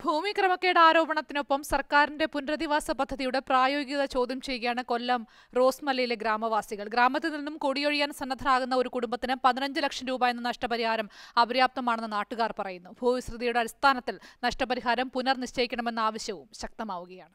ഭൂമി ക്രമക്കേട് ആരോപണത്തിനൊപ്പം സർക്കാരിന്റെ പുനരധിവാസ പദ്ധതിയുടെ പ്രായോഗികത ചോദ്യം ചെയ്യുകയാണ് കൊല്ലം റോസ്മലയിലെ ഗ്രാമവാസികൾ ഗ്രാമത്തിൽ നിന്നും കുടിയൊഴിയാൻ സന്നദ്ധരാകുന്ന ഒരു കുടുംബത്തിന് പതിനഞ്ച് ലക്ഷം രൂപ എന്ന നഷ്ടപരിഹാരം അപര്യാപ്തമാണെന്ന് നാട്ടുകാർ പറയുന്നു ഭൂവിസ്തൃതിയുടെ അടിസ്ഥാനത്തിൽ നഷ്ടപരിഹാരം പുനർനിശ്ചയിക്കണമെന്ന ആവശ്യവും ശക്തമാവുകയാണ്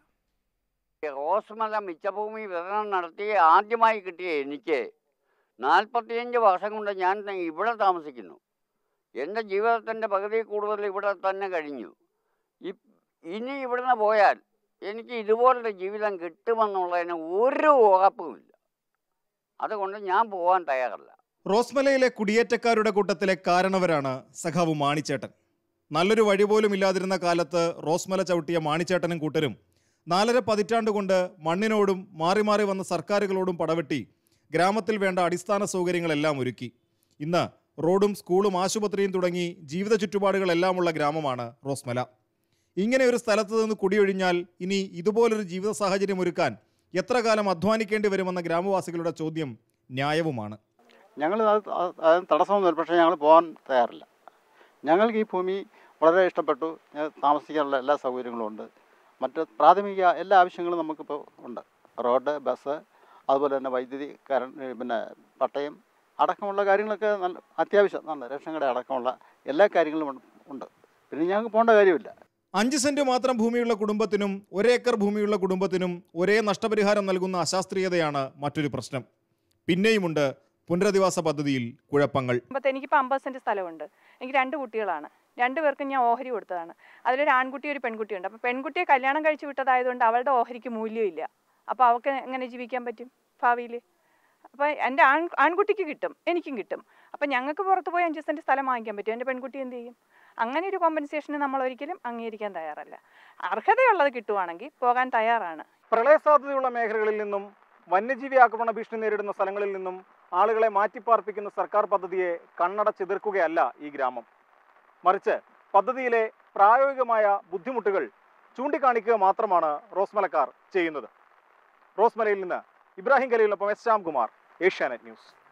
റോസ്മല മിച്ചഭൂമി വിതരണം നടത്തി ആദ്യമായി കിട്ടിയ എനിക്ക് നാൽപ്പത്തിയഞ്ച് വർഷം കൊണ്ട് ഞാൻ ത- ഇവിടെ താമസിക്കുന്നു എൻ്റെ ജീവിതത്തിൻ്റെ പകുതി കൂടുതൽ ഇവിടെ തന്നെ കഴിഞ്ഞു ഇ- ഇനി ഇവിടുന്ന് പോയാൽ എനിക്ക് ഇതുപോലൊരു ജീവിതം കിട്ടുമെന്നുള്ളതിന് ഒരു ഉറപ്പുമില്ല അതുകൊണ്ട് ഞാൻ പോകാൻ തയ്യാറല്ല റോസ്മലയിലെ കുടിയേറ്റക്കാരുടെ കൂട്ടത്തിലെ കാരണവരാണ് സഖാവ് മാണിച്ചേട്ടൻ നല്ലൊരു വഴി പോലും ഇല്ലാതിരുന്ന കാലത്ത് റോസ്മല ചവിട്ടിയ മാണിച്ചേട്ടനും കൂട്ടരും നാലര പതിറ്റാണ്ട് കൊണ്ട് മണ്ണിനോടും മാറി മാറി വന്ന സർക്കാരുകളോടും പടവെട്ടി ഗ്രാമത്തിൽ വേണ്ട അടിസ്ഥാന സൗകര്യങ്ങളെല്ലാം ഒരുക്കി ഇന്ന് റോഡും സ്കൂളും ആശുപത്രിയും തുടങ്ങി ജീവിത ചുറ്റുപാടുകളെല്ലാമുള്ള ഗ്രാമമാണ് റോസ്മല ഇങ്ങനെ ഒരു സ്ഥലത്ത് നിന്ന് കുടിയൊഴിഞ്ഞാൽ ഇനി ഇതുപോലൊരു ജീവിത സാഹചര്യം ഒരുക്കാൻ എത്ര കാലം അധ്വാനിക്കേണ്ടി വരുമെന്ന ഗ്രാമവാസികളുടെ ചോദ്യം ന്യായവുമാണ് ഞങ്ങൾ അത് അത് അതിന് തടസ്സമൊന്നുമില്ല പക്ഷേ ഞങ്ങൾ പോകാൻ തയ്യാറില്ല ഞങ്ങൾക്ക് ഈ ഭൂമി വളരെ ഇഷ്ടപ്പെട്ടു ഞങ്ങൾ താമസിക്കാനുള്ള എല്ലാ സൗകര്യങ്ങളും ഉണ്ട് മറ്റ് പ്രാഥമിക എല്ലാ ആവശ്യങ്ങളും നമുക്കിപ്പോൾ ഉണ്ട് റോഡ് ബസ് അതുപോലെ തന്നെ വൈദ്യുതി കറണ്ട് പിന്നെ പട്ടയം അടക്കമുള്ള കാര്യങ്ങളൊക്കെ നല്ല അത്യാവശ്യം നല്ല റേഷൻ കട അടക്കമുള്ള എല്ലാ കാര്യങ്ങളും ഉണ്ട്- ഉണ്ട് പിന്നെ ഞങ്ങൾക്ക് പോകേണ്ട കാര്യമില്ല അഞ്ച് സെന്റ് മാത്രം ഭൂമിയുള്ള കുടുംബത്തിനും ഒരേക്കർ ഭൂമിയുള്ള കുടുംബത്തിനും ഒരേ നഷ്ടപരിഹാരം നൽകുന്ന അശാസ്ത്രീയതയാണ് മറ്റൊരു പ്രശ്നം പിന്നെയുമുണ്ട് പുനരധിവാസ പദ്ധതിയിൽ കുഴപ്പങ്ങൾ കുടുംബത്തിൽ എനിക്കിപ്പോൾ അമ്പത് സെൻറ്റ് സ്ഥലമുണ്ട് എനിക്ക് രണ്ട് കുട്ടികളാണ് രണ്ട് പേർക്കും ഞാൻ ഓഹരി കൊടുത്തതാണ് അതിലൊരു ആൺകുട്ടി ഒരു പെൺകുട്ടിയുണ്ട് അപ്പോൾ പെൺകുട്ടിയെ കല്യാണം കഴിച്ച് വിട്ടതായതുകൊണ്ട് അവളുടെ ഓഹരിക്ക് മൂല്യമില്ല അപ്പോൾ അവൾക്ക് എങ്ങനെ ജീവിക്കാൻ പറ്റും ഭാവിയിൽ അപ്പോൾ എൻ്റെ ആൺ ആൺകുട്ടിക്ക് കിട്ടും എനിക്കും കിട്ടും അപ്പോൾ ഞങ്ങൾക്ക് പുറത്ത് പോയി അഞ്ച് സെൻറ്റ് സ്ഥലം വാങ്ങിക്കാൻ പറ്റും എൻ്റെ പെൺകുട്ടി എന്ത് ചെയ്യും അങ്ങനെ ഒരു കോമ്പൻസേഷന് നമ്മൾ ഒരിക്കലും അംഗീകരിക്കാൻ തയ്യാറല്ല അർഹതയുള്ളത് കിട്ടുവാണെങ്കിൽ പോകാൻ തയ്യാറാണ് പ്രളയ സാധ്യതയുള്ള മേഖലകളിൽ നിന്നും വന്യജീവി ആക്രമണ ഭീഷണി നേരിടുന്ന സ്ഥലങ്ങളിൽ നിന്നും ആളുകളെ മാറ്റിപ്പാർപ്പിക്കുന്ന സർക്കാർ പദ്ധതിയെ കണ്ണടച്ചെതിർക്കുകയല്ല ഈ ഗ്രാമം മറിച്ച് പദ്ധതിയിലെ പ്രായോഗികമായ ബുദ്ധിമുട്ടുകൾ ചൂണ്ടിക്കാണിക്കുക മാത്രമാണ് റോസ്മലക്കാർ ചെയ്യുന്നത് റോസ്മലയിൽ നിന്ന് ഇബ്രാഹിം ഖലീലിനൊപ്പം എസ് ശ്യാംകുമാർ ഏഷ്യാനെറ്റ് ന്യൂസ്